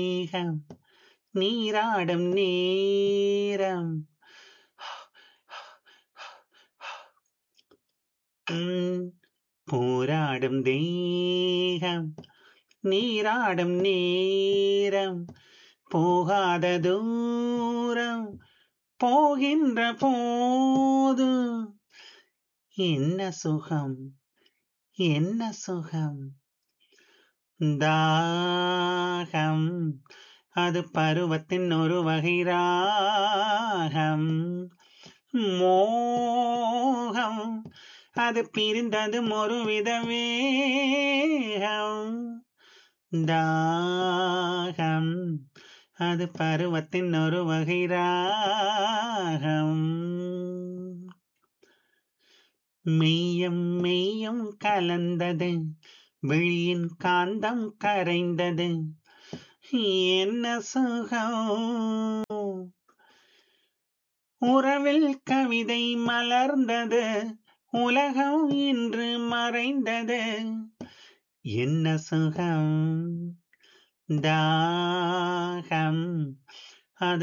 மேகம் நீராடும் நேரம் உம், போராடும் தேகம் நீராடும் நேரம் போகாத தூரம் போகின்ற போது என்ன சுகம் என்ன சுகம் தாகம் அது பருவத்தின் ஒரு வகை ராகம் மோகம் அது பிரிந்ததும் ஒரு வித வேகம் தாகம் அது பருவத்தின் ஒரு வகை ராகம் மெய்யும் மெய்யும் கலந்தது விழியின் காந்தம் கரைந்தது என்ன சுகம் உறவில் கவிதை மலர்ந்தது உலகம் இன்று மறைந்தது என்ன சுகம் தாகம் அது